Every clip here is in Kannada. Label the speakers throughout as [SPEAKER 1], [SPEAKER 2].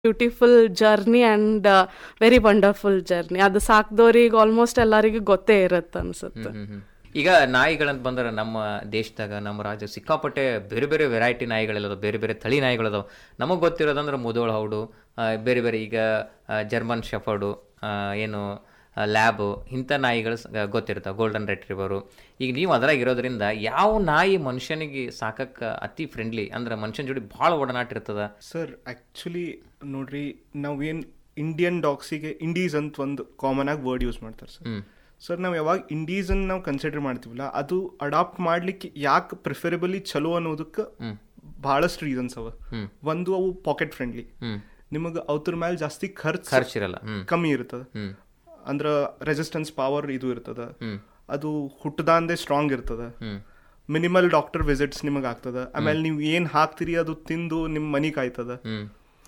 [SPEAKER 1] Beautiful journey and very wonderful journey ಅದು ಸಾಕ್ದವ್ರಿಗೆ ಆಲ್ಮೋಸ್ಟ್ ಎಲ್ಲರಿಗೂ ಗೊತ್ತೇ ಇರುತ್ತೆ ಅನ್ಸುತ್ತೆ
[SPEAKER 2] ಹ್ಮ್, ಹ್ಮ್. ಈಗ ನಾಯಿಗಳಂತ ಬಂದ್ರೆ ನಮ್ಮ ದೇಶದಾಗ ನಮ್ಮ ರಾಜ್ಯ ಸಿಕ್ಕಾಪಟ್ಟೆ ಬೇರೆ ಬೇರೆ ವೆರೈಟಿ ನಾಯಿಗಳಿದಾವೆ ಬೇರೆ ಬೇರೆ ತಳಿ ನಾಯಿಗಳಿದಾವೆ ನಮಗೆ ಗೊತ್ತಿರೋದಂದ್ರೆ ಮುದೋಳ ಹೌಡು ಆ, ಬೇರೆ ಬೇರೆ ಈಗ ಜರ್ಮನ್ ಶೆಫರ್ಡು ಏನು ಲ್ಯಾಬು ಇಂಥ ನಾಯಿಗಳು ಸ- ಗೊತ್ತಿರ್ತಾವೆ ಗೋಲ್ಡನ್ ರೆಟ್ರಿವರು ಈಗ ನೀವು ಅದ್ರಾಗ ಇರೋದ್ರಿಂದ ಯಾವ ನಾಯಿ ಮನುಷ್ಯನಿಗೆ ಸಾಕಕ್ಕೆ ಅತಿ ಫ್ರೆಂಡ್ಲಿ ಅಂದ್ರೆ ಮನುಷ್ಯನ ಜೋಡಿ ಭಾಳ ಒಡನಾಟ ಇರ್ತದ
[SPEAKER 3] ಸರ್ ಆ್ಯಕ್ಚುಲಿ ನೋಡ್ರಿ ನಾವೇನು ಇಂಡಿಯನ್ ಡಾಗ್ಸಿಗೆ ಇಂಡೀಸ್ ಅಂತ ಒಂದು ಕಾಮನ್ ಆಗಿ ವರ್ಡ್ ಯೂಸ್ ಮಾಡ್ತಾರೆ ಸರ್ ಸರ್ ನಾವು ಯಾವಾಗ ಇಂಡೀಸನ್ನು ನಾವು ಕನ್ಸಿಡರ್ ಮಾಡ್ತೀವಲ್ಲ ಅದು ಅಡಾಪ್ಟ್ ಮಾಡ್ಲಿಕ್ಕೆ ಯಾಕೆ ಪ್ರಿಫರಬಲಿ ಚಲೋ ಅನ್ನೋದಕ್ಕೆ ಭಾಳಷ್ಟು ರೀಸನ್ಸ್ ಅವ ಒಂದು ಅವು ಪಾಕೆಟ್ ಫ್ರೆಂಡ್ಲಿ ನಿಮಗೆ ಅವ್ರ ಮೇಲೆ ಜಾಸ್ತಿ ಖರ್ಚು
[SPEAKER 2] ಖರ್ಚಿರಲ್ಲ ಹ್ಮ್
[SPEAKER 3] ಕಮ್ಮಿ ಇರ್ತದೆ ಅಂದ್ರೆ ರೆಸಿಸ್ಟೆನ್ಸ್ ಪವರ್ ಇದು ಇರ್ತದ ಅದು ಹುಟ್ಟದಾಂದೆ ಸ್ಟ್ರಾಂಗ್ ಇರ್ತದ ಮಿನಿಮಲ್ ಡಾಕ್ಟರ್ ವಿಸಿಟ್ಸ್ ನಿಮಗೆ ಆಗ್ತದ ಆಮೇಲೆ ನೀವು ಏನು ಹಾಕ್ತೀರಿ ಅದು ತಿಂದು ನಿಮ್ಮ ಮನಿ ಕಾಯ್ತದ
[SPEAKER 2] ಹ್ಮ್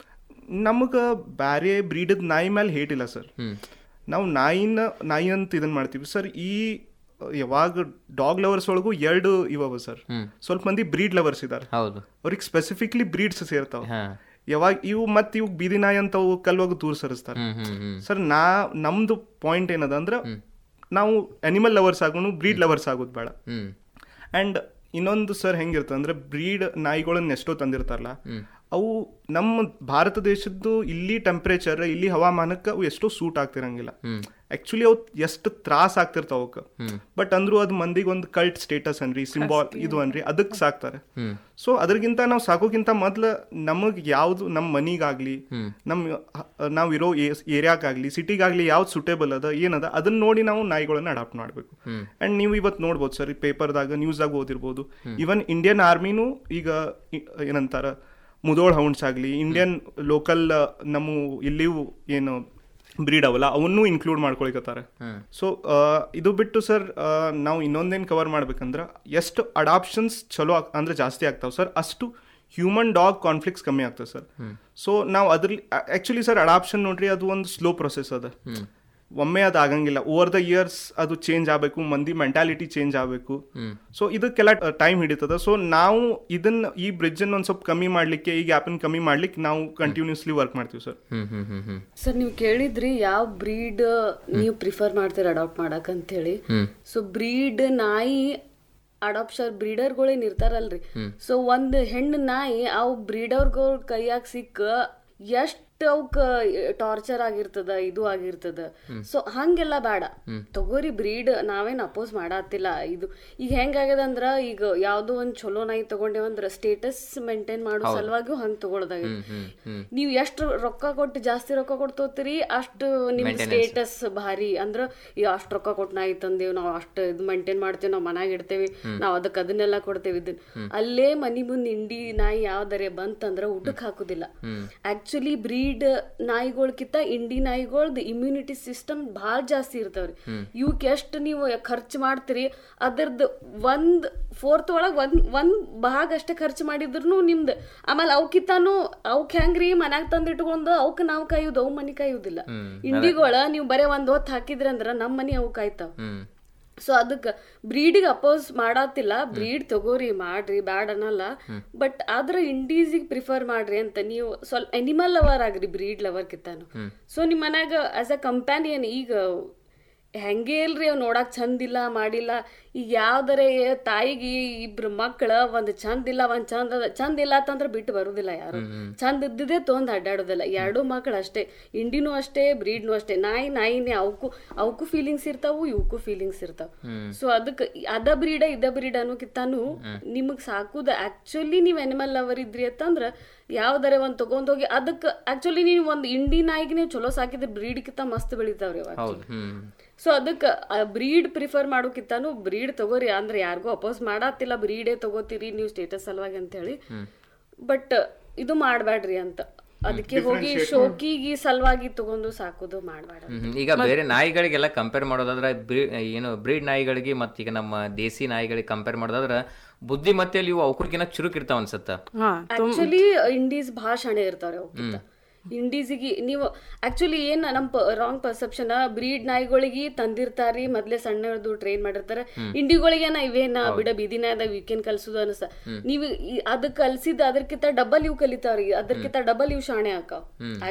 [SPEAKER 3] ನಮಗೆ ಬ್ಯಾರೆ ಬ್ರೀಡದ್ ನಾಯಿ ಮೇಲೆ ಹೇಟಿಲ್ಲ ಸರ್
[SPEAKER 2] ಹ್ಮ್
[SPEAKER 3] ನಾವು ನಾಯಿನ ನಾಯಿ ಅಂತ ಇದನ್ನ ಮಾಡ್ತೀವಿ ಸರ್ ಈ ಯಾವಾಗ ಡಾಗ್ ಲವರ್ಸ್ ಒಳಗೂ ಎರಡು ಇವವ ಸರ್ ಸ್ವಲ್ಪ ಮಂದಿ ಬ್ರೀಡ್ ಲವರ್ಸ್ ಇದಾರೆ
[SPEAKER 2] ಹೌದು
[SPEAKER 3] ಅವ್ರಿಗೆ ಸ್ಪೆಸಿಫಿಕ್ಲಿ ಬ್ರೀಡ್ಸ್ ಸೇರ್ತಾವ
[SPEAKER 2] ಹಾ
[SPEAKER 3] ಯಾವಾಗ ಇವು ಮತ್ತೆ ಇವು ಬೀದಿ ನಾಯಿ ಅಂತ ಅವು ಕಲ್ವಾಗ ದೂರ ಸರಿಸ್ತಾರೆ
[SPEAKER 2] ಹ್ಮ್ ಹ್ಮ್ ಹ್ಮ್
[SPEAKER 3] ಸರ್ ನಾ ನಮ್ದು ಪಾಯಿಂಟ್ ಏನದ ಅಂದ್ರೆ ನಾವು ಅನಿಮಲ್ ಲವರ್ಸ್ ಆಗೋನು ಬ್ರೀಡ್ ಲವರ್ಸ್ ಆಗೋದು ಬೇಡ
[SPEAKER 2] ಹ್ಮ್
[SPEAKER 3] ಆ್ಯಂಡ್ ಇನ್ನೊಂದು ಸರ್ ಹೆಂಗಿರ್ತದೆ ಅಂದ್ರೆ ಬ್ರೀಡ್ ನಾಯಿಗಳನ್ನ ಎಷ್ಟೋ ತಂದಿರ್ತಾರಲ್ಲ ಅವು ನಮ್ಮ ಭಾರತ ದೇಶದ್ದು ಇಲ್ಲಿ ಟೆಂಪ್ರೇಚರ್ ಇಲ್ಲಿ ಹವಾಮಾನಕ್ಕೆ ಅವು ಎಷ್ಟೋ ಸೂಟ್ ಆಗ್ತಿರಂಗಿಲ್ಲ ಆಕ್ಚುಲಿ ಅವು ಎಷ್ಟು ತ್ರಾಸ ಆಗ್ತಿರ್ತಾವ ಅವಕ್ಕೆ ಬಟ್ ಅಂದ್ರೂ ಅದು ಮಂದಿಗೆ ಒಂದು ಕಲ್ಟ್ ಸ್ಟೇಟಸ್ ಅನ್ರಿ ಸಿಂಬಾಲ್ ಇದು ಅನ್ರಿ ಅದಕ್ಕೆ ಸಾಕ್ತಾರೆ ಸೊ ಅದ್ರಗಿಂತ ನಾವು ಸಾಕೋಕ್ಕಿಂತ ಮೊದ್ಲು ನಮಗೆ ಯಾವ್ದು ನಮ್ಮ ಮನಿಗಾಗ್ಲಿ ನಮ್ಮ ನಾವು ಇರೋ ಏರಿಯಾಗಾಗ್ಲಿ ಸಿಟಿಗಾಗ್ಲಿ ಯಾವ್ದು ಸುಟೇಬಲ್ ಅದ ಏನದ ಅದನ್ನ ನೋಡಿ ನಾವು ನಾಯಿಗಳನ್ನ ಅಡಾಪ್ಟ್ ಮಾಡಬೇಕು ಅಂಡ್ ನೀವು ಇವತ್ತು ನೋಡ್ಬೋದು ಸರ್ ಪೇಪರ್ದಾಗ ನ್ಯೂಸ್ದಾಗ ಓದಿರ್ಬೋದು ಇವನ್ ಇಂಡಿಯನ್ ಆರ್ಮಿನೂ ಈಗ ಇ- ಏನಂತಾರ ಮುದೋಳ್ ಹೌಂಡ್ಸ್ ಆಗಲಿ ಇಂಡಿಯನ್ ಲೋಕಲ್ ನಮ್ಮ ಇಲ್ಲಿಯೂ ಏನು ಬ್ರೀಡ್ ಅವಲ್ಲ ಅವನ್ನೂ ಇನ್ಕ್ಲೂಡ್ ಮಾಡ್ಕೊಳಿಕತ್ತಾರೆ ಸೊ ಇದು ಬಿಟ್ಟು ಸರ್ ನಾವು ಇನ್ನೊಂದೇನು ಕವರ್ ಮಾಡ್ಬೇಕಂದ್ರೆ ಎಷ್ಟು ಅಡಾಪ್ಷನ್ಸ್ ಚಲೋ ಆಗ್- ಅಂದ್ರೆ ಜಾಸ್ತಿ ಆಗ್ತಾವೆ ಸರ್ ಅಷ್ಟು ಹ್ಯೂಮನ್ ಡಾಗ್ ಕಾನ್ಫ್ಲಿಕ್ಟ್ಸ್ ಕಮ್ಮಿ ಆಗ್ತದೆ ಸರ್ ಸೊ ನಾವು ಅದ್ರಲ್ಲಿ ಆ್ಯಕ್ಚುಲಿ ಸರ್ ಅಡಾಪ್ಷನ್ ನೋಡ್ರಿ ಅದು ಒಂದು ಸ್ಲೋ ಪ್ರೊಸೆಸ್ ಅದ ಒಮ್ಮೆ ಅದು ಆಗಂಗಿಲ್ಲ ಓವರ್ ದ ಇಯರ್ಸ್ ಅದು ಚೇಂಜ್ ಆಗಬೇಕು ಮಂದಿ ಮೆಂಟಾಲಿಟಿ ಚೇಂಜ್ ಆಗಬೇಕು ಸೊ ಇದಕ್ಕೆಲ್ಲ ಟೈಮ್ ಹಿಡಿತದ ಸೊ ನಾವು ಇದನ್ನ ಈ ಬ್ರಿಡ್ಜ್ ಅನ್ನು ಒಂದು ಸ್ವಲ್ಪ ಕಮ್ಮಿ ಮಾಡ್ಲಿಕ್ಕೆ ಈ ಗ್ಯಾಪನ್ನು ಕಮ್ಮಿ ಮಾಡ್ಲಿಕ್ಕೆ ನಾವು ಕಂಟಿನ್ಯೂಸ್ಲಿ ವರ್ಕ್ ಮಾಡ್ತೀವಿ ಸರ್
[SPEAKER 2] ಹ್ಮ್ ಹ್ಮ್ ಹ್ಮ್ ಹ್ಮ್
[SPEAKER 4] ಸರ್ ನೀವು ಕೇಳಿದ್ರಿ ಯಾವ ಬ್ರೀಡ್ ನೀವು ಪ್ರಿಫರ್ ಮಾಡ್ತೀರ ಅಡಾಪ್ಟ್ ಮಾಡಕ್ ಅಂತ ಹೇಳಿ ಸೊ ಬ್ರೀಡ್ ನಾಯಿ ಅಡಾಪ್ಷನ್ ಬ್ರೀಡರ್ಗಳೇನ್ ಇರ್ತಾರಲ್ರಿ ಸೊ ಒಂದ್ ಹೆಣ್ಣು ನಾಯಿ ಅವು ಬ್ರೀಡರ್ಗಳ ಕೈಯಾಗ ಸಿಕ್ಕ ಎಷ್ಟ್ ಅವಕ್ಕ ಟಾರ್ಚರ್ ಆಗಿರ್ತದ ಇದು ಆಗಿರ್ತದ ಸೊ ಹಂಗೆಲ್ಲ ಬೇಡ ತಗೋರಿ ಬ್ರೀಡ್ ನಾವೇನ್ ಅಪೋಸ್ ಮಾಡತ್ತಿಲ್ಲ ಇದು ಈಗ ಹೆಂಗಾಗ್ಯದ ಅಂದ್ರ ಈಗ ಯಾವ್ದೋ ಒಂದ್ ಚಲೋ ನಾಯಿ ತಗೊಂಡೇವಂದ್ರ ಸ್ಟೇಟಸ್ ಮೇಂಟೈನ್ ಮಾಡೋ ಸಲುವಾಗಿ ಹಂಗ್ ತಗೊಳದಾಗಿತ್ತು ನೀವ್ ಎಷ್ಟು ರೊಕ್ಕ ಕೊಟ್ಟು ಜಾಸ್ತಿ ರೊಕ್ಕ ಕೊಟ್ಟು ತಗೋತೀರಿ ಅಷ್ಟು ನಿಮ್ ಸ್ಟೇಟಸ್ ಭಾರಿ ಅಂದ್ರ ಈ ಅಷ್ಟ್ ರೊಕ್ಕ ಕೊಟ್ಟು ನಾಯಿ ತಂದೇವ್ ನಾವ್ ಅಷ್ಟ್ ಇದು ಮೇಂಟೈನ್ ಮಾಡ್ತೇವೆ ನಾವ್ ಮನ್ಯಾಗ ಇಡ್ತೇವಿ ನಾವ್ ಅದಕ್ಕೆ ಅದನ್ನೆಲ್ಲ ಕೊಡ್ತೇವೆ ಇದನ್ನ ಅಲ್ಲೇ ಮನಿ ಮುಂದ್ ಇಂಡಿ ನಾಯಿ ಯಾವ್ದಾರೆ ಬಂತಂದ್ರ ಊಟಕ್ ಹಾಕುದಿಲ್ಲ ಆಕ್ಚುಲಿ ಬ್ರೀಡ್ ನಾಯಿಗಳ್ಕಿಂತ ಇಂಡಿ ನಾಯಿಗಳ್ದು ಇಮ್ಯುನಿಟಿ ಸಿಸ್ಟಮ್ ಭಾಳ ಜಾಸ್ತಿ ಇರ್ತಾವ್ರಿ ಇವಕ್ಕೆ ಎಷ್ಟು ನೀವು ಖರ್ಚು ಮಾಡ್ತೀರಿ ಅದರದ್ದು ಒಂದ್ ಫೋರ್ತ್ ಒಳಗ್ ಒಂದ್ ಒಂದ್ ಭಾಗ ಅಷ್ಟೇ ಖರ್ಚು ಮಾಡಿದ್ರು ನಿಮ್ದು ಆಮೇಲೆ ಅವಕ್ಕಿಂತಾನು ಅವಕ್ ಹೆಂಗ್ರಿ ಮನ್ಯಾಗ ತಂದಿಟ್ಕೊಂಡು ಅವಕ್ ನಾವ್ ಕಾಯುದು ಅವ್ ಮನಿ ಕಾಯುದಿಲ್ಲ ಇಂಡಿಗಳ ನೀವು ಬರೇ ಒಂದ್ ಹೊತ್ತು ಹಾಕಿದ್ರಿ ಅಂದ್ರ ನಮ್ ಮನಿ ಅವು ಕಾಯ್ತಾವ
[SPEAKER 2] ಹ್ಮ್
[SPEAKER 4] ಸೊ ಅದಕ್ಕೆ ಬ್ರೀಡಿಗೆ ಅಪೋಸ್ ಮಾಡತ್ತಿಲ್ಲ ಬ್ರೀಡ್ ತಗೋರಿ ಮಾಡ್ರಿ ಬ್ಯಾಡ್ ಅನ್ನಲ್ಲ ಬಟ್ ಆದ್ರ ಇಂಡೀಸಿಗೆ ಪ್ರಿಫರ್ ಮಾಡ್ರಿ ಅಂತ ನೀವು ಸ್ವಲ್ಪ ಎನಿಮಲ್ ಲವರ್ ಆಗ್ರಿ ಬ್ರೀಡ್ ಲವರ್ ಕಿತ್ತಾನು ಸೊ ನಿಮ್ ಮನ್ಯಾಗ ಆಸ್ ಅ ಕಂಪ್ಯಾನಿಯನ್ ಈಗ ಹೆಂಗೆ ಇಲ್ರಿ ಅವ್ ನೋಡಕ್ ಚಂದಿಲ್ಲ ಮಾಡಿಲ್ಲ ಈಗ ಯಾವ್ದರೆ ತಾಯಿಗೆ ಇಬ್ರು ಮಕ್ಳ ಒಂದ್ ಚಂದ ಇಲ್ಲ ಒಂದ್ ಚಂದ ಅದ ಚಂದ ಇಲ್ಲ ಅಂತಂದ್ರ ಬಿಟ್ಟು ಬರುದಿಲ್ಲ ಯಾರು ಚಂದ ಇದ್ದಿದ್ದೇ ತೊಂದ್ ಅಡ್ಡಾಡೋದಿಲ್ಲ ಎರಡು ಮಕ್ಳು ಅಷ್ಟೇ ಇಂಡಿನೂ ಅಷ್ಟೇ ಬ್ರೀಡ್ನು ಅಷ್ಟೇ ನಾಯಿ ನಾಯಿನೇ ಅವಕ್ಕೂ ಅವಕ್ಕೂ ಫೀಲಿಂಗ್ಸ್ ಇರ್ತಾವು ಇವಕ್ಕೂ ಫೀಲಿಂಗ್ಸ್ ಇರ್ತಾವ ಸೊ ಅದಕ್ಕೆ ಅದ ಬ್ರೀಡ ಇದ ಬ್ರೀಡ್ ಅನ್ನೋಕಿತ್ತಾನು ನಿಮಗ್ ಸಾಕುದ ಆಕ್ಚುಲಿ ನೀವ್ ಅನಿಮಲ್ ಲವರ್ ಇದ್ರಿ ಅಂತಂದ್ರ ಯಾವ್ದಾರೆ ಒಂದ್ ತಗೊಂಡೋಗಿ ಅದಕ್ಕೆ ಆಕ್ಚುಲಿ ನೀವು ಒಂದ್ ಇಂಡಿ ನಾಯಿಗೆ ನೀವು ಚಲೋ ಸಾಕಿದ್ರೆ ಬ್ರೀಡ್ಕಿಂತ ಮಸ್ತ್ ಬೆಳಿತಾವ್ರಿ ಅವಾಗ
[SPEAKER 2] ಹೌದು ಹ್ಮ್
[SPEAKER 4] ಸೊ ಅದಕ್ಕೆ ಬ್ರೀಡ್ ಪ್ರಿಫರ್ ಮಾಡೋಕ್ಕಿಂತಾನು ಬ್ರೀಡ್ ತಗೋರಿ ಅಂದ್ರೆ ಯಾರಿಗೂ ಅಪೋಸ್ ಮಾಡತ್ತಿಲ್ಲ ಬ್ರೀಡೇ ತಗೋತೀರಿ ನೀವು ಸ್ಟೇಟಸ್ ಸಲುವಾಗಿ ಅಂತ ಹೇಳಿ ಬಟ್ ಇದು ಮಾಡ್ಬ್ಯಾಡ್ರಿ ಅಂತ ಅದಕ್ಕೆ ಹೋಗಿ ಶೋಕಿಗಿ ಸಲುವಾಗಿ ತಗೊಂಡು ಸಾಕೋದು ಮಾಡ್ಬೇಡ
[SPEAKER 2] ಹ್ಮ್, ಹ್ಮ್. ಈಗ ಬೇರೆ ನಾಯಿಗಳಿಗೆಲ್ಲ ಕಂಪೇರ್ ಮಾಡೋದಾದ್ರೆ ಬ್ರೀ- ಏನು ಬ್ರೀಡ್ ನಾಯಿಗಳಿಗೆ ಮತ್ತು ಈಗ ನಮ್ಮ ದೇಸಿ ನಾಯಿಗಳಿಗೆ ಕಂಪೇರ್ ಮಾಡೋದಾದ್ರೆ ಬುದ್ಧಿಮತ್ತೆಯಲ್ಲಿ ಇವು ಅವಕ್ಕಿಂತ ಚುರುಕ್ ಇರ್ತಾವ ಅನ್ಸತ್ತ
[SPEAKER 1] ಹಾ
[SPEAKER 4] ಆಕ್ಚುಲಿ ಇಂಡೀಸ್ ಭಾಳ ಶಾಣೆ ಇರ್ತಾವ್ರಿ ಅವಕ್ಕಿಂತ ಇಂಡೀಸಿಗೆ ನೀವು ಆಕ್ಚುಲಿ ಏನ್ ನಮ್ ರಾಂಗ್ ಪರ್ಸೆಪ್ಷನ್ ಬ್ರೀಡ್ ನಾಯಿಗಳಿಗೆ ತಂದಿರ್ತಾರಿ ಮೊದ್ಲೇ ಸಣ್ಣ ಹಿಡ್ದು ಟ್ರೈನ್ ಮಾಡಿರ್ತಾರ ಇಂಡಿಗಳಿಗೇನ ಇವೇನ ಬಿಡ ಬೀದಿನಾದ ವೀಕೆಂಡ್ ಕಲ್ಸುದು ಅನ್ಸ ನೀವು ಈ- ಅದಕ್ ಕಲ್ಸಿದ ಅದಕ್ಕಿಂತ ಡಬಲ್ ಇವ್ ಕಲಿತಾವ್ರಿ ಅದಕ್ಕಿಂತ ಡಬಲ್ ಇವ್ ಶಾಣೆ ಹಾಕಾವ್